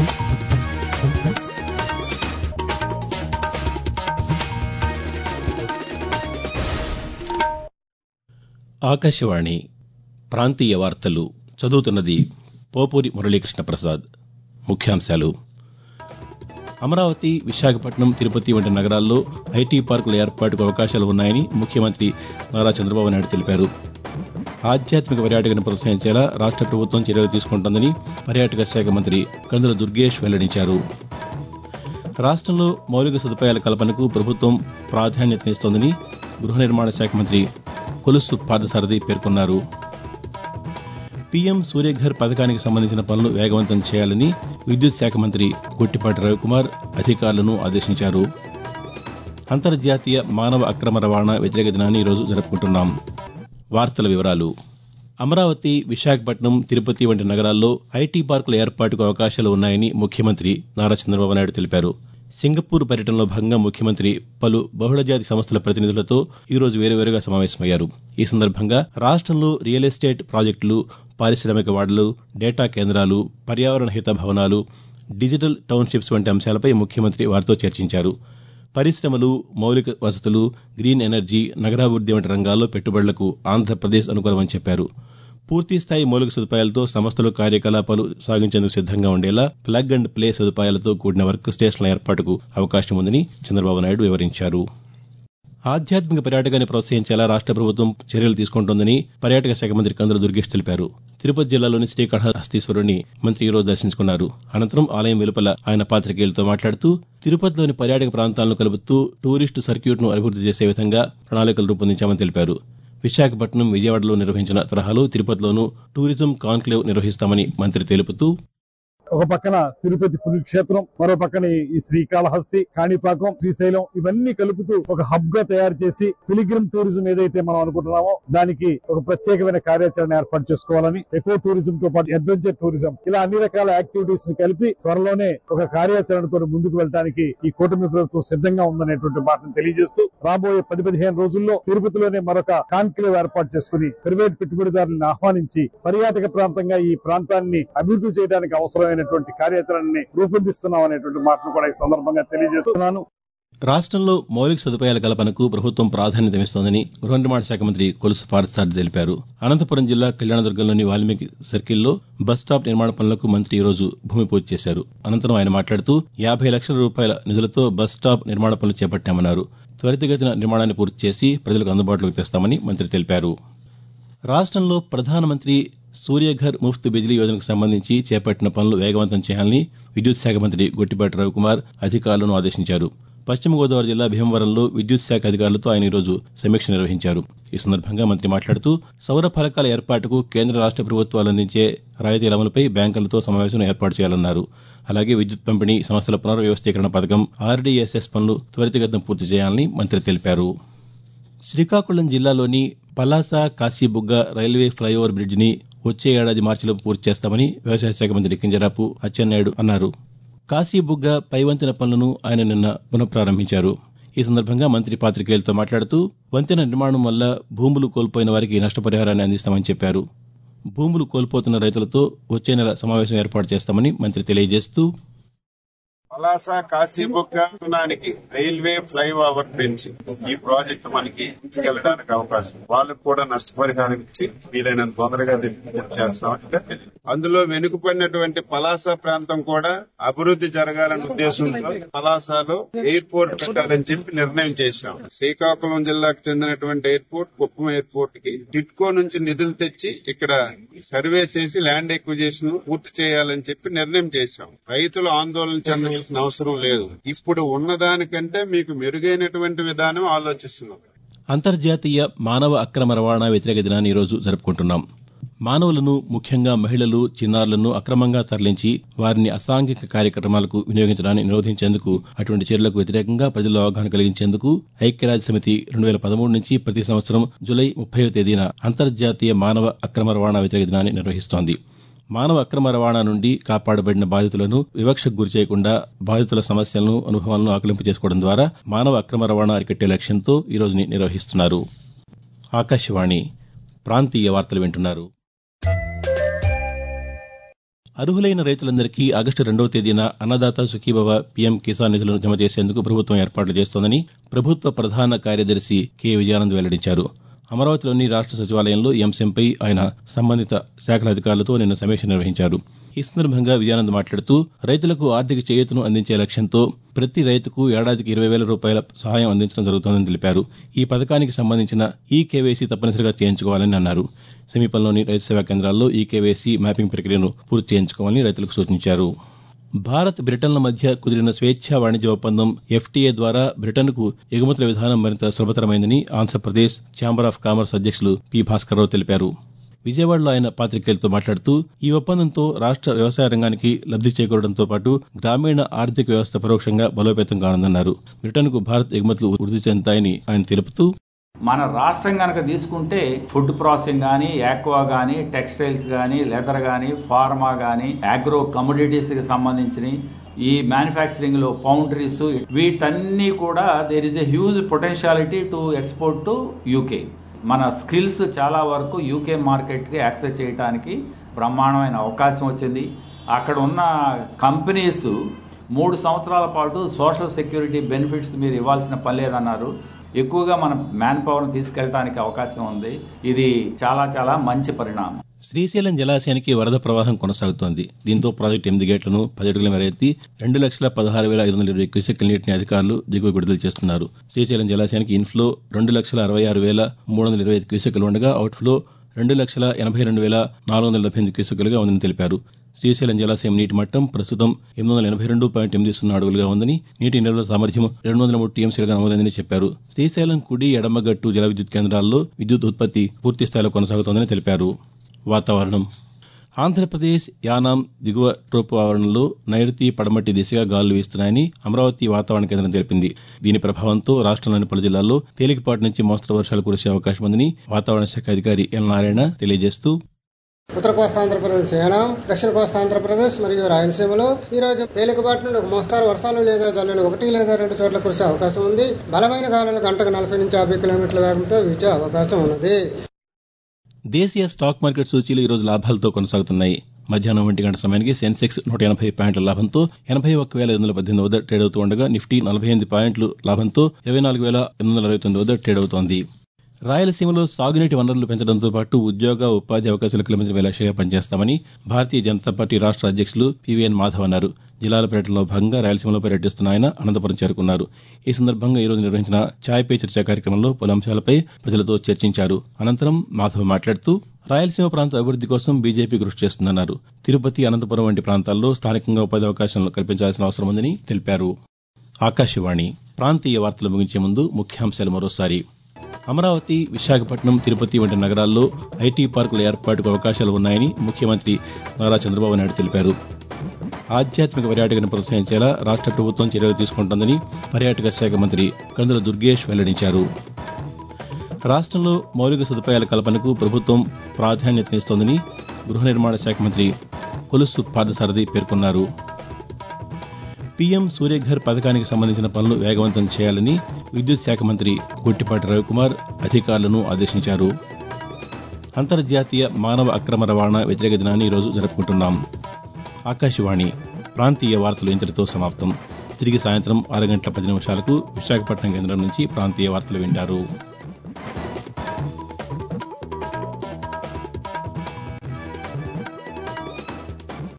ఆకాశవాణి ప్రాంతీయ వార్తలు చదువుతున్నది పోపూరి మురళీకృష్ణ ప్రసాద్ ముఖ్యాంశాలు అమరావతి విశాఖపట్నం తిరుపతి వంటి నగరాల్లో ఐటీ పార్కుల ఏర్పాటుకు అవకాశాలు ఉన్నాయని ముఖ్యమంత్రి నారా చంద్రబాబు నాయుడు తెలిపారు ఆధ్యాత్మిక పర్యాటకను ప్రోత్సహించేలా రాష్ట ప్రభుత్వం చర్యలు తీసుకుంటోందని పర్యాటక శాఖ మంత్రి కందుల దుర్గేష్ వెల్లడించారు రాష్ట్రంలో మౌలిక సదుపాయాల కల్పనకు ప్రభుత్వం ప్రాధాన్యతనిస్తోందని గృహ నిర్మాణ శాఖ మంత్రి కొలుసు పాదసారథి పేర్కొన్నారు పీఎం సూర్యఘర్ పథకానికి సంబంధించిన పనులు వేగవంతం చేయాలని విద్యుత్ శాఖ మంత్రి గుట్టిపాటి రవికుమార్ అధికారులను ఆదేశించారు అంతర్జాతీయ మానవ అక్రమ రవాణా వ్యతిరేక దినాన్ని ఈరోజు జరుపుకుంటున్నాం వార్తల వివరాలు అమరావతి విశాఖపట్నం తిరుపతి వంటి నగరాల్లో ఐటీ పార్కుల ఏర్పాటుకు అవకాశాలు ఉన్నాయని ముఖ్యమంత్రి నారా చంద్రబాబు నాయుడు తెలిపారు సింగపూర్ పర్యటనలో భాగంగా ముఖ్యమంత్రి పలు బహుళజాతి సంస్థల ప్రతినిధులతో ఈరోజు వేరువేరుగా సమావేశమయ్యారు ఈ సందర్భంగా రాష్టంలో రియల్ ఎస్టేట్ ప్రాజెక్టులు పారిశ్రామిక వాడలు డేటా కేంద్రాలు పర్యావరణ హిత భవనాలు డిజిటల్ టౌన్షిప్స్ వంటి అంశాలపై ముఖ్యమంత్రి వారితో చర్చించారు పరిశ్రమలు మౌలిక వసతులు గ్రీన్ ఎనర్జీ నగరాభివృద్ది వంటి రంగాల్లో పెట్టుబడులకు ఆంధ్రప్రదేశ్ అనుకూలమని చెప్పారు పూర్తిస్థాయి మౌలిక సదుపాయాలతో సంస్థలు కార్యకలాపాలు సాగించేందుకు సిద్దంగా ఉండేలా ప్లగ్ అండ్ ప్లే సదుపాయాలతో కూడిన వర్క్ స్టేషన్ల ఏర్పాటుకు అవకాశం ఉందని చంద్రబాబు నాయుడు వివరించారు ఆధ్యాత్మిక పర్యాటకాన్ని ప్రోత్సహించేలా రాష్ట ప్రభుత్వం చర్యలు తీసుకుంటోందని పర్యాటక శాఖ మంత్రి కందుల దుర్గేష్ తెలిపారు తిరుపతి జిల్లాలోని శ్రీకాళహస్తీశ్వరుని మంత్రి ఈరోజు దర్శించుకున్నారు అనంతరం ఆలయం వెలుపల ఆయన పాతికేయులతో మాట్లాడుతూ తిరుపతిలోని పర్యాటక ప్రాంతాలను కలుపుతూ టూరిస్టు సర్క్యూట్ను అభివృద్ది చేసే విధంగా ప్రణాళికలు రూపొందించామని తెలిపారు విశాఖపట్నం విజయవాడలో నిర్వహించిన తరహాలో తిరుపతిలోనూ టూరిజం కాన్క్లేవ్ నిర్వహిస్తామని మంత్రి తెలుపుతూ ఒక పక్కన తిరుపతి పుణ్యక్షేత్రం మరో పక్కన ఈ శ్రీకాళహస్తి కాణిపాకం శ్రీశైలం ఇవన్నీ కలుపుతూ ఒక హబ్ గా తయారు చేసి పిలిగ్రిమ్ టూరిజం ఏదైతే మనం అనుకుంటున్నామో దానికి ఒక ప్రత్యేకమైన కార్యాచరణ ఏర్పాటు చేసుకోవాలని ఎకో టూరిజం తో పాటు అడ్వెంచర్ టూరిజం ఇలా అన్ని రకాల యాక్టివిటీస్ ని కలిపి త్వరలోనే ఒక కార్యాచరణతో ముందుకు వెళ్ళడానికి ఈ కూటమి ప్రభుత్వం సిద్ధంగా ఉందనేటువంటి మాటను తెలియజేస్తూ రాబోయే పది పదిహేను రోజుల్లో తిరుపతిలోనే మరొక కాన్క్లేవ్ ఏర్పాటు చేసుకుని ప్రైవేట్ పెట్టుబడిదారులను ఆహ్వానించి పర్యాటక ప్రాంతంగా ఈ ప్రాంతాన్ని అభివృద్ధి చేయడానికి అవసరమైన అయినటువంటి కార్యాచరణని రూపొందిస్తున్నాం అనేటువంటి మాటను కూడా ఈ సందర్భంగా తెలియజేస్తున్నాను రాష్ట్రంలో మౌలిక సదుపాయాల కల్పనకు ప్రభుత్వం ప్రాధాన్యతనిస్తోందని గృహ నిర్మాణ శాఖ మంత్రి కొలుసు పార్థసారథి తెలిపారు అనంతపురం జిల్లా కళ్యాణదుర్గంలోని వాల్మీకి సర్కిల్లో బస్ స్టాప్ నిర్మాణ పనులకు మంత్రి ఈరోజు భూమి పూజ చేశారు అనంతరం ఆయన మాట్లాడుతూ యాభై లక్షల రూపాయల నిధులతో బస్ స్టాప్ నిర్మాణ పనులు చేపట్టామన్నారు త్వరితగతిన నిర్మాణాన్ని పూర్తి చేసి ప్రజలకు అందుబాటులోకి తెస్తామని మంత్రి తెలిపారు రాష్ట్రంలో ప్రధానమంత్రి సూర్యఘర్ ముఫ్త్ బిజిలీ యోజనకు సంబంధించి చేపట్టిన పనులు వేగవంతం చేయాలని విద్యుత్ శాఖ మంత్రి గొట్టిపాటి రవికుమార్ అధికారులను ఆదేశించారు పశ్చిమ గోదావరి జిల్లా భీమవరంలో విద్యుత్ శాఖ అధికారులతో ఆయన ఈరోజు సమీక్ష నిర్వహించారు ఈ సందర్భంగా మంత్రి మాట్లాడుతూ సౌర ఫలకాల ఏర్పాటుకు కేంద్ర రాష్ట ప్రభుత్వాలు అందించే రాయితీల అమలుపై బ్యాంకులతో సమావేశం ఏర్పాటు చేయాలన్నారు అలాగే విద్యుత్ పంపిణీ సంస్థల పునర్వ్యవస్థీకరణ పథకం ఆర్డీఎస్ఎస్ పనులు త్వరితగతిన పూర్తి చేయాలని మంత్రి తెలిపారు శ్రీకాకుళం జిల్లాలోని పలాస కాశీబుగ్గ రైల్వే ఫ్లైఓవర్ బ్రిడ్జిని వచ్చే ఏడాది మార్చిలోపు పూర్తి చేస్తామని వ్యవసాయ శాఖ మంత్రి కింజరాపు అచ్చెన్నాయుడు అన్నారు కాశీబుగ్గ పైవంతెన పనులను ఆయన నిన్న పునఃప్రారంభించారు ఈ సందర్భంగా మంత్రి పాతికేయులతో మాట్లాడుతూ వంతెన నిర్మాణం వల్ల భూములు కోల్పోయిన వారికి నష్టపరిహారాన్ని అందిస్తామని చెప్పారు భూములు కోల్పోతున్న రైతులతో వచ్చే నెల సమావేశం ఏర్పాటు చేస్తామని మంత్రి తెలియజేస్తూ పలాస కాశీబుగ్గానికి రైల్వే ఫ్లైఓవర్ పెంచి ఈ ప్రాజెక్టు మనకి వెళ్ళడానికి అవకాశం వాళ్ళకు కూడా నష్టపరిహారం ఇచ్చి వీలైనంత తొందరగా దీన్ని పూర్తి చేస్తామని తెలియదు. అందులో వెనుకబడినటువంటి పలాస ప్రాంతం కూడా అభివృద్ధి జరగాలనే ఉద్దేశంతో పలాసలో ఎయిర్పోర్ట్ పెట్టాలని చెప్పి నిర్ణయం చేశాం శ్రీకాకుళం జిల్లాకు చెందినటువంటి ఎయిర్పోర్ట్ కుప్పం ఎయిర్పోర్ట్ కి టిట్కో నుంచి నిధులు తెచ్చి ఇక్కడ సర్వే చేసి ల్యాండ్ ఎక్విజిషన్ పూర్తి చేయాలని చెప్పి నిర్ణయం చేశాం రైతులు ఆందోళన చెందవలసిన అవసరం లేదు ఇప్పుడు ఉన్నదానికంటే మీకు మెరుగైనటువంటి విధానం ఆలోచిస్తున్నాం అంతర్జాతీయ మానవ అక్రమ రవాణా వ్యతిరేక దినాన్ని ఈరోజు జరుపుకుంటున్నాం మానవులను ముఖ్యంగా మహిళలు చిన్నారులను అక్రమంగా తరలించి వారిని అసాంఘిక కార్యక్రమాలకు వినియోగించడాన్ని నిరోధించేందుకు అటువంటి చర్యలకు వ్యతిరేకంగా ప్రజల్లో అవగాహన కలిగించేందుకు ఐక్యరాజ్య సమితి రెండు వేల పదమూడు నుంచి ప్రతి సంవత్సరం జులై ముప్పైవ తేదీన అంతర్జాతీయ మానవ అక్రమ రవాణా వ్యతిరేక దినాన్ని నిర్వహిస్తోంది మానవ అక్రమ రవాణా నుండి కాపాడబడిన బాధితులను వివక్షకు గురిచేయకుండా బాధితుల సమస్యలను అనుభవాలను ఆకలింపు చేసుకోవడం ద్వారా మానవ అక్రమ రవాణా అరికట్టే లక్ష్యంతో ఈ రోజుని నిర్వహిస్తున్నారు ఆకాశవాణి ప్రాంతీయ వార్తలు వింటున్నారు అర్హులైన రైతులందరికీ ఆగస్టు రెండవ తేదీన అన్నదాత సుఖీభవ పీఎం కిసాన్ నిధులను జమ చేసేందుకు ప్రభుత్వం ఏర్పాట్లు చేస్తోందని ప్రభుత్వ ప్రధాన కార్యదర్శి కె విజయానంద్ వెల్లడించారు అమరావతిలోని రాష్ట సచివాలయంలో ఈ అంశంపై ఆయన సంబంధిత శాఖల అధికారులతో నిన్న సమీక్ష నిర్వహించారు ఈ సందర్భంగా విజయానంద్ మాట్లాడుతూ రైతులకు ఆర్థిక చేయూతను అందించే లక్ష్యంతో ప్రతి రైతుకు ఏడాదికి ఇరవై వేల రూపాయల సహాయం అందించడం జరుగుతోందని తెలిపారు ఈ పథకానికి సంబంధించిన ఈ కేవైసీ తప్పనిసరిగా చేయించుకోవాలని అన్నారు సమీపంలోని రైతు సేవా కేంద్రాల్లో ఈ కేవైసీ మ్యాపింగ్ ప్రక్రియను పూర్తి చేయించుకోవాలని రైతులకు సూచించారు భారత్ బ్రిటన్ల మధ్య కుదిరిన స్వేచ్ఛా వాణిజ్య ఒప్పందం ఎఫ్టీఏ ద్వారా బ్రిటన్కు ఎగుమతుల విధానం మరింత సులభతరమైందని ఆంధ్రప్రదేశ్ ఛాంబర్ ఆఫ్ కామర్స్ అధ్యక్షులు పి భాస్కర్రావు తెలిపారు విజయవాడలో ఆయన పాతికేయులతో మాట్లాడుతూ ఈ ఒప్పందంతో రాష్ట వ్యవసాయ రంగానికి లబ్ది చేకూరడంతో పాటు గ్రామీణ ఆర్థిక వ్యవస్థ పరోక్షంగా బలోపేతం కానుందన్నారు బ్రిటన్కు భారత్ ఎగుమతులు వృద్ధి చెందుతాయని ఆయన తెలుపుతూ మన రాష్ట్రం కనుక తీసుకుంటే ఫుడ్ ప్రాసెసింగ్ కానీ యాక్వా కానీ టెక్స్టైల్స్ కానీ లెదర్ కానీ ఫార్మా కానీ అగ్రో కమోడిటీస్ కి సంబంధించిన ఈ మ్యానుఫ్యాక్చరింగ్ లో పౌండరీస్ వీటన్నీ కూడా there is a huge potentiality to export to UK మన స్కిల్స్ చాలా వరకు యూకే మార్కెట్కి యాక్సెస్ చేయడానికి బ్రహ్మాండమైన అవకాశం వచ్చింది అక్కడ ఉన్న కంపెనీస్ మూడు సంవత్సరాల పాటు సోషల్ సెక్యూరిటీ బెనిఫిట్స్ మీరు ఇవ్వాల్సిన పని లేదన్నారు ఎక్కువగా మన మ్యాన్ పవర్ని తీసుకెళ్ళడానికి అవకాశం ఉంది ఇది చాలా చాలా మంచి పరిణామం శ్రీశైలం జలాశయానికి వరద ప్రవాహం కొనసాగుతోంది దీంతో ప్రాజెక్టు ఎనిమిది గేట్లను పది అడుగుల మేర ఎత్తి రెండు లక్షల పదహారు వేల ఐదు వందల ఇరవై క్యూసెక్ల నీటిని అధికారులు దిగువ విడుదల చేస్తున్నారు శ్రీశైలం జలాశయానికి ఇన్ఫ్లో రెండు లక్షల అరవై ఆరు వేల మూడు వందల ఇరవై ఐదు క్యూసెక్లు ఉండగా అవుట్ఫ్లో రెండు లక్షల ఎనభై రెండు వేల నాలుగు వందల డెబ్బై ఎనిమిది క్యూసెక్లుగా ఉందని తెలిపారు శ్రీశైలం జలాశయం నీటి మట్టం ప్రస్తుతం ఎనిమిది వందల ఎనభై రెండు పాయింట్ ఎనిమిది సున్నా అడుగులుగా ఉందని నీటి నిల్వ సామర్థ్యం రెండు వందల మూడు టీఎంసీలుగా నమోదైందని చెప్పారు శ్రీశైలం కుడి ఎడమగట్టు జల విద్యుత్ కేంద్రాల్లో విద్యుత్ ఉత్పత్తి పూర్తి స్థాయిలో కొనసాగుతోందని తెలిపారు వాతావరణం ఆంధ్రప్రదేశ్ యానాం దిగువ ట్రోపు ఆవరణలో నైరుతి పడమటి దిశగా గాలులు వీస్తున్నాయని అమరావతి వాతావరణ కేంద్రం తెలిపింది దీని ప్రభావంతో రాష్ట్రంలోని పలు జిల్లాల్లో తేలికపాటి నుంచి మోస్తరు వర్షాలు కురిసే అవకాశం ఉందని వాతావరణ శాఖ అధికారి ఎల్ నారాయణ తెలియజేస్తూ ఉత్తర కోస్తా ఆంధ్రప్రదేశ్ యానాం దక్షిణ కోస్తా ఆంధ్రప్రదేశ్ మరియు రాయలసీమలో ఈ రోజు తేలికపాటి నుండి ఒక మోస్తారు వర్షాలు లేదా జల్లులు ఒకటి లేదా రెండు చోట్ల కురిసే అవకాశం ఉంది బలమైన గాలులు గంటకు నలభై నుంచి యాభై కిలోమీటర్ల వేగంతో వీచే అవకాశం ఉన్నది దేశీయ స్టాక్ మార్కెట్ సూచీలు ఈరోజు లాభాలతో కొనసాగుతున్నాయి మధ్యాహ్నం ఒంటి గంట సమయానికి సెన్సెక్స్ నూట ఎనభై పాయింట్ల లాభంతో ఎనభై ఒక్క వేల ఐదు వందల పద్దెనిమిది వద్ద ట్రేడ్ అవుతూ ఉండగా నిఫ్టీ నలభై ఎనిమిది పాయింట్లు లాభంతో ఇరవై నాలుగు వేల ఎనిమిది వందల అరవై తొమ్మిది వద్ద ట్రేడ్ అవుతోంది రాయలసీమలో సాగునీటి వనరులు పెంచడంతో పాటు ఉద్యోగ ఉపాధి అవకాశాలు కల్పించడమే లక్ష్యంగా పనిచేస్తామని భారతీయ జనతా పార్టీ రాష్ట్ర అధ్యక్షులు పివిఎన్ మాధవ్ అన్నారు జిల్లాల పర్యటనలో భాగంగా రాయలసీమలో పర్యటిస్తున్న ఆయన అనంతపురం చేరుకున్నారు ఈ సందర్భంగా ఈరోజు నిర్వహించిన ఛాయ్ పే చర్చా కార్యక్రమంలో పలు అంశాలపై ప్రజలతో చర్చించారు అనంతరం మాధవ్ మాట్లాడుతూ రాయలసీమ ప్రాంత అభివృద్ది కోసం బీజేపీ కృషి చేస్తుందన్నారు తిరుపతి అనంతపురం వంటి ప్రాంతాల్లో స్థానికంగా ఉపాధి అవకాశాలను కల్పించాల్సిన అవసరం ఉందని తెలిపారు ఆకాశవాణి ప్రాంతీయ వార్తలు ముగించే ముందు ముఖ్యాంశాలు మరోసారి అమరావతి విశాఖపట్నం తిరుపతి వంటి నగరాల్లో ఐటీ పార్కుల ఏర్పాటుకు అవకాశాలు ఉన్నాయని ముఖ్యమంత్రి నారా చంద్రబాబు నాయుడు తెలిపారు ఆధ్యాత్మిక పర్యాటకను ప్రోత్సహించేలా రాష్ట్ర ప్రభుత్వం చర్యలు తీసుకుంటోందని పర్యాటక శాఖ మంత్రి కందుల దుర్గేష్ వెల్లడించారు రాష్ట్రంలో మౌలిక సదుపాయాల కల్పనకు ప్రభుత్వం ప్రాధాన్యతనిస్తోందని గృహ నిర్మాణ శాఖ మంత్రి కొలుసు పాదసారథి పేర్కొన్నారు పీఎం సూర్యఘర్ పథకానికి సంబంధించిన పనులు వేగవంతం చేయాలని విద్యుత్ శాఖ మంత్రి గుట్టిపాటి రవికుమార్ అధికారులను ఆదేశించారు అంతర్జాతీయ మానవ అక్రమ రవాణా వ్యతిరేక దినాన్ని ఈరోజు జరుపుకుంటున్నాం ఆకాశవాణి ప్రాంతీయ వార్తలు ఇంతటితో సమాప్తం తిరిగి సాయంత్రం ఆరు గంటల పది నిమిషాలకు విశాఖపట్నం కేంద్రం నుంచి ప్రాంతీయ వార్తలు వింటారు